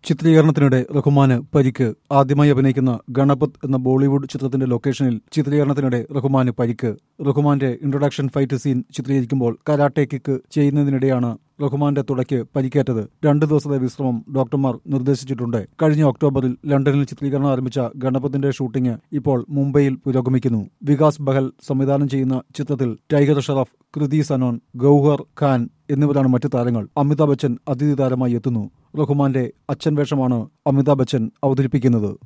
ചിത്രീകരണത്തിനിടെ റഹ്മാന് പരിക്ക് ആദ്യമായി അഭിനയിക്കുന്ന ഗണപത് എന്ന ബോളിവുഡ് ചിത്രത്തിന്റെ ലൊക്കേഷനിൽ ചിത്രീകരണത്തിനിടെ റഹ്മാന് പരിക്ക് റഹ്മാന്റെ ഇൻട്രൊഡക്ഷൻ ഫൈറ്റ് സീൻ ചിത്രീകരിക്കുമ്പോൾ കരാട്ടെ കിക്ക് ചെയ്യുന്നതിനിടെയാണ് റഹ്മാന്റെ തുടയ്ക്ക് പരിക്കേറ്റത് രണ്ടു ദിവസത്തെ വിശ്രമം ഡോക്ടർമാർ നിർദ്ദേശിച്ചിട്ടുണ്ട് കഴിഞ്ഞ ഒക്ടോബറിൽ ലണ്ടനിൽ ചിത്രീകരണം ആരംഭിച്ച ഗണപത്തിന്റെ ഷൂട്ടിംഗ് ഇപ്പോൾ മുംബൈയിൽ പുരോഗമിക്കുന്നു വികാസ് ബഹൽ സംവിധാനം ചെയ്യുന്ന ചിത്രത്തിൽ ടൈഗർ ഷറഫ് കൃതി സനോൻ ഗൌഹർ ഖാൻ എന്നിവരാണ് മറ്റു താരങ്ങൾ അമിതാഭ് ബച്ചൻ അതിഥി താരമായി എത്തുന്നു റഹ്മാന്റെ അച്ഛൻ വേഷമാണ് അമിതാഭ് ബച്ചൻ അവതരിപ്പിക്കുന്നത്